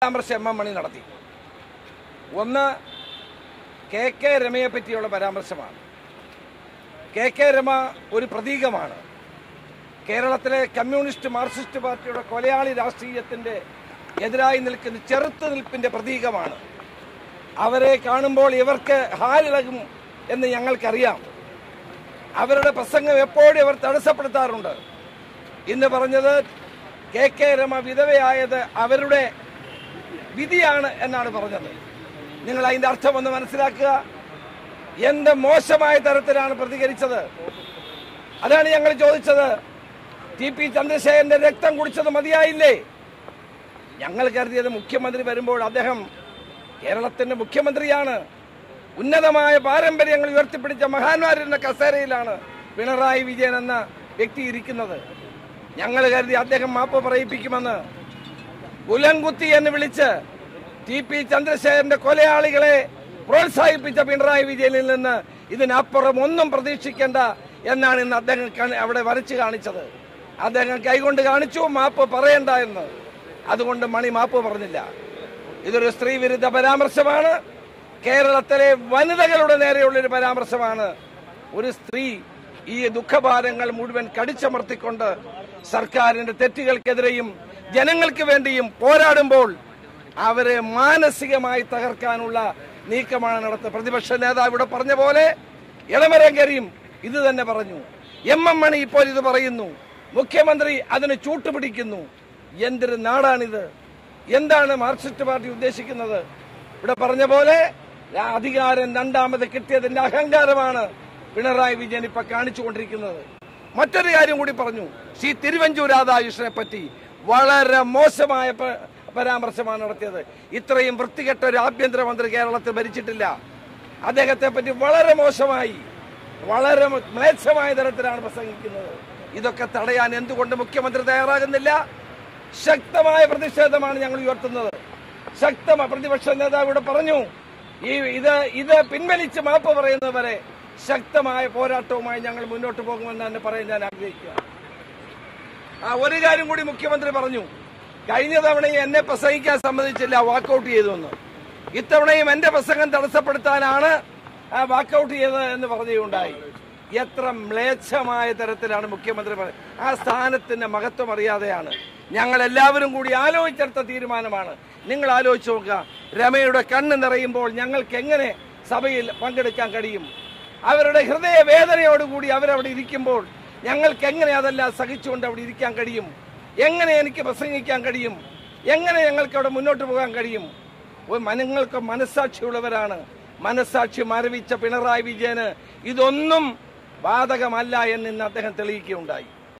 പരാമർശം M M മണി നടത്തി ഒന്ന് കെ കെ രമയെ പറ്റിയുള്ള പരാമർശമാണ് കെ കെ രമ ഒരു പ്രതീകമാണ് കേരളത്തിലെ കമ്മ്യൂണിസ്റ്റ് മാർക്സിസ്റ്റ് പാർട്ടിയുടെ കൊലയാളി രാഷ്ട്രീയത്തിന്റെ എതിരായി നിൽക്കുന്ന ചെറുത്ത് നിൽപ്പിന്റെ പ്രതീകമാണ് അവരെ കാണുമ്പോൾ ഇവർക്ക് ഹാലിളകും എന്ന് ഞങ്ങൾക്കറിയാം അവരുടെ പ്രസംഗം എപ്പോഴും അവർ തടസ്സപ്പെടുത്താറുണ്ട് ഇന്ന് പറഞ്ഞത് കെ കെ രമ വിധവയായത് അവരുടെ വിധിയാണ് എന്നാണ് പറഞ്ഞത് നിങ്ങൾ അതിന്റെ അർത്ഥം ഒന്ന് മനസ്സിലാക്കുക എന്ത് മോശമായ തരത്തിലാണ് പ്രതികരിച്ചത് അതാണ് ഞങ്ങൾ ചോദിച്ചത് ടി പി ചന്ദ്രശേഖരന്റെ രക്തം കുടിച്ചത് മതിയായില്ലേ ഞങ്ങൾ കരുതിയത് മുഖ്യമന്ത്രി വരുമ്പോൾ അദ്ദേഹം കേരളത്തിന്റെ മുഖ്യമന്ത്രിയാണ് ഉന്നതമായ പാരമ്പര്യങ്ങൾ ഉയർത്തിപ്പിടിച്ച മഹാന്മാരുടെ കസേരയിലാണ് പിണറായി വിജയൻ എന്ന വ്യക്തി ഇരിക്കുന്നത് ഞങ്ങൾ കരുതി അദ്ദേഹം മാപ്പ് പറയിപ്പിക്കുമെന്ന് കുലംകുത്തി എന്ന് വിളിച്ച് ടി പി ചന്ദ്രശേഖരന്റെ കൊലയാളികളെ പ്രോത്സാഹിപ്പിച്ച പിണറായി വിജയനിൽ നിന്ന് ഇതിനപ്പുറം ഒന്നും പ്രതീക്ഷിക്കേണ്ട എന്നാണ് ഇന്ന് അദ്ദേഹം കാണി- അവിടെ വരച്ചു കാണിച്ചത് അദ്ദേഹം കൈകൊണ്ട് കാണിച്ചു മാപ്പ് പറയണ്ട എന്ന് അതുകൊണ്ട് മണി മാപ്പ് പറഞ്ഞില്ല ഇതൊരു സ്ത്രീ വിരുദ്ധ പരാമർശമാണ് കേരളത്തിലെ വനിതകളുടെ നേരെയുള്ള ഒരു പരാമർശമാണ് ഒരു സ്ത്രീ ഈ ദുഃഖഭാരങ്ങൾ മുഴുവൻ കടിച്ചമർത്തിക്കൊണ്ട് സർക്കാരിന്റെ തെറ്റുകൾക്കെതിരെയും ജനങ്ങൾക്ക് വേണ്ടിയും പോരാടുമ്പോൾ അവരെ മാനസികമായി തകർക്കാനുള്ള നീക്കമാണ് നടത്തുന്നത് പ്രതിപക്ഷ നേതാവ് ഇവിടെ പറഞ്ഞ പോലെ ഇളമരം കരീം ഇത് തന്നെ പറഞ്ഞു എം എം മണി ഇപ്പോൾ ഇത് പറയുന്നു മുഖ്യമന്ത്രി അതിന് ചൂട്ടുപിടിക്കുന്നു എന്തൊരു നാടാണിത് എന്താണ് മാർക്സിസ്റ്റ് പാർട്ടി ഉദ്ദേശിക്കുന്നത് ഇവിടെ പറഞ്ഞ പോലെ ആ അധികാരം രണ്ടാമത് കിട്ടിയതിന്റെ അഹങ്കാരമാണ് പിണറായി വിജയൻ ഇപ്പൊ കാണിച്ചുകൊണ്ടിരിക്കുന്നത് മറ്റൊരു കാര്യം കൂടി പറഞ്ഞു ശ്രീ തിരുവഞ്ചൂർ രാധാകൃഷ്ണനെ പറ്റി വളരെ മോശമായ പ- പരാമർശമാണ് നടത്തിയത് ഇത്രയും വൃത്തികെട്ട ഒരു ആഭ്യന്തരമന്ത്രി കേരളത്തിൽ ഭരിച്ചിട്ടില്ല അദ്ദേഹത്തെ പറ്റി വളരെ മോശമായി വളരെ മ്ലേച്ഛമായ തരത്തിലാണ് പ്രസംഗിക്കുന്നത് ഇതൊക്കെ തടയാൻ എന്തുകൊണ്ട് മുഖ്യമന്ത്രി തയ്യാറാകുന്നില്ല ശക്തമായ പ്രതിഷേധമാണ് ഞങ്ങൾ ഉയർത്തുന്നത് ശക്തമായ പ്രതിപക്ഷ നേതാവ് ഇവിടെ പറഞ്ഞു ഈ ഇത് ഇത് പിൻവലിച്ച് മാപ്പ് പറയുന്നവരെ ശക്തമായ പോരാട്ടവുമായി ഞങ്ങൾ മുന്നോട്ട് പോകുമെന്ന് തന്നെ പറയാൻ ഞാൻ ആഗ്രഹിക്കുക ആ ഒരു കാര്യം കൂടി മുഖ്യമന്ത്രി പറഞ്ഞു കഴിഞ്ഞ തവണയും എന്നെ പ്രസംഗിക്കാൻ സമ്മതിച്ചില്ല വാക്കൌട്ട് ചെയ്തു എന്ന് ഇത്തവണയും എന്റെ പ്രസംഗം തടസ്സപ്പെടുത്താനാണ് ആ വാക്കൌട്ട് ചെയ്തത് എന്ന് പറയുകയുണ്ടായി എത്ര മ്ലേച്ഛമായ തരത്തിലാണ് മുഖ്യമന്ത്രി പറയുന്നത് ആ സ്ഥാനത്തിന്റെ മഹത്വം അറിയാതെയാണ് ഞങ്ങൾ എല്ലാവരും കൂടി ആലോചിച്ചെടുത്ത തീരുമാനമാണ് നിങ്ങൾ ആലോചിച്ച് നോക്കുക രമയുടെ കണ്ണ് നിറയുമ്പോൾ ഞങ്ങൾക്ക് എങ്ങനെ സഭയിൽ പങ്കെടുക്കാൻ കഴിയും അവരുടെ ഹൃദയ വേദനയോടുകൂടി അവരവിടെ ഇരിക്കുമ്പോൾ ഞങ്ങൾക്ക് എങ്ങനെ അതെല്ലാം സഹിച്ചുകൊണ്ട് അവിടെ ഇരിക്കാൻ കഴിയും എങ്ങനെ എനിക്ക് പ്രസംഗിക്കാൻ കഴിയും എങ്ങനെ ഞങ്ങൾക്ക് അവിടെ മുന്നോട്ട് പോകാൻ കഴിയും ഒരു മ- നിങ്ങൾക്ക് മനസ്സാക്ഷിയുള്ളവരാണ് മനസ്സാക്ഷി മരവിച്ച പിണറായി വിജയന് ഇതൊന്നും ബാധകമല്ല എന്ന് ഇന്ന് അദ്ദേഹം തെളിയിക്കുകയുണ്ടായി